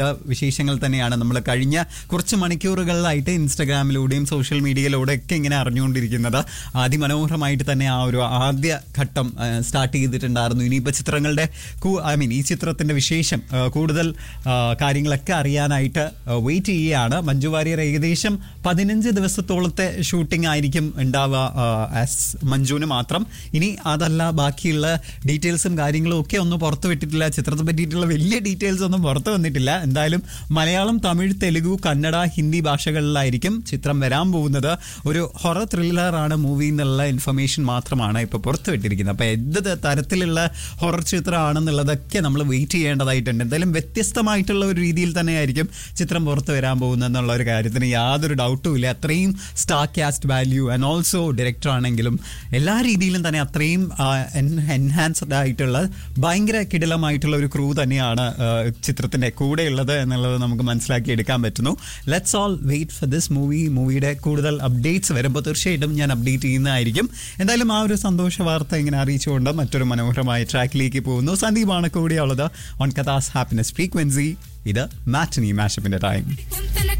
വിശേഷങ്ങൾ തന്നെയാണ് നമ്മൾ കഴിഞ്ഞ കുറച്ച് മണിക്കൂറുകളിലായിട്ട് ഇൻസ്റ്റഗ്രാമിലൂടെയും സോഷ്യൽ മീഡിയയിലൂടെ ഒക്കെ ഇങ്ങനെ അറിഞ്ഞുകൊണ്ടിരിക്കുന്നത് അതിമനോഹരമായിട്ട് തന്നെ ആ ഒരു ആദ്യ ഘട്ടം സ്റ്റാർട്ട് ചെയ്തിട്ടുണ്ടായിരുന്നു ഇനിയിപ്പോൾ ചിത്രങ്ങളുടെ ഐ മീൻ ഈ ചിത്രത്തിന്റെ വിശേഷം ആ, കൂടുതൽ ആ, കാര്യങ്ങളൊക്കെ അറിയാനായിട്ട് വെയിറ്റ് ചെയ്യുകയാണ് മഞ്ജു വാര്യർ ഏകദേശം പതിനഞ്ച് ദിവസത്തോളത്തെ ഷൂട്ടിംഗ് ആയിരിക്കും ഉണ്ടാവുക ആസ് മഞ്ജുവിന് മാത്രം ഇനി അതല്ല ബാക്കിയുള്ള ഡീറ്റെയിൽസും കാര്യങ്ങളും ഒക്കെ ഒന്നും പുറത്തു വിട്ടിട്ടില്ല ചിത്രത്തെ പറ്റിയിട്ടുള്ള വലിയ ഡീറ്റെയിൽസ് ഒന്നും പുറത്തു വന്നിട്ടില്ല എന്തായാലും മലയാളം തമിഴ് തെലുഗു കന്നഡ ഹിന്ദി ഭാഷകളിലായിരിക്കും ചിത്രം വരാൻ പോകുന്നത് ഒരു ഹൊറർ ത്രില്ലറാണ് മൂവി എന്നുള്ള ഇൻഫർമേഷൻ മാത്രമാണ് ഇപ്പോൾ പുറത്തു വിട്ടിരിക്കുന്നത് അപ്പോൾ എന്ത് ത- തരത്തിലുള്ള ഹൊറർ ചിത്രമാണെന്നുള്ളതൊക്കെ നമ്മൾ വെയിറ്റ് ചെയ്യേണ്ടതായിട്ടുണ്ട് എന്തായാലും വ്യത്യസ്തമായിട്ടുള്ള ഒരു രീതിയിൽ തന്നെയായിരിക്കും ചിത്രം പുറത്തു വരാൻ പോകുന്നത് എന്നുള്ള ഒരു കാര്യത്തിന് യാതൊരു ഡൗട്ടും ഇല്ല അത്രയും star cast value and also director ആണെങ്കിലും എല്ലാ രീതിയിലും തന്നെ അത്രയും എൻഹാൻസ്ഡ് ആയിട്ടുള്ള ഭയങ്കര കിടിലമായിട്ടുള്ള ഒരു ക്രൂ തന്നെയാണ് ആ, ചിത്രത്തിന്റെ കൂടെയുള്ളത് എന്നുള്ളത് നമുക്ക് മനസ്സിലാക്കി എടുക്കാൻ പറ്റുന്നു let's all wait for this movie മൂവിയുടെ കൂടുതൽ അപ്ഡേറ്റ്സ് വരുമ്പോൾ തീർച്ചയായിട്ടും ഞാൻ അപ്ഡേറ്റ് ചെയ്യുന്നതായിരിക്കും എന്തായാലും ആ ഒരു സന്തോഷ വാർത്ത ഇങ്ങനെ അറിയിച്ചുകൊണ്ട് മറ്റൊരു മനോഹരമായ ട്രാക്കിലേക്ക് പോകുന്നു സന്ദീപാണ് കൂടെയുള്ളത് ഓൺ കഥാസ് ഹാപ്പിനെസ് ഫ്രീക്വൻസി ഇത് മാറ്റനി മാഷപ്പിന്റെ ടൈം കുന്തല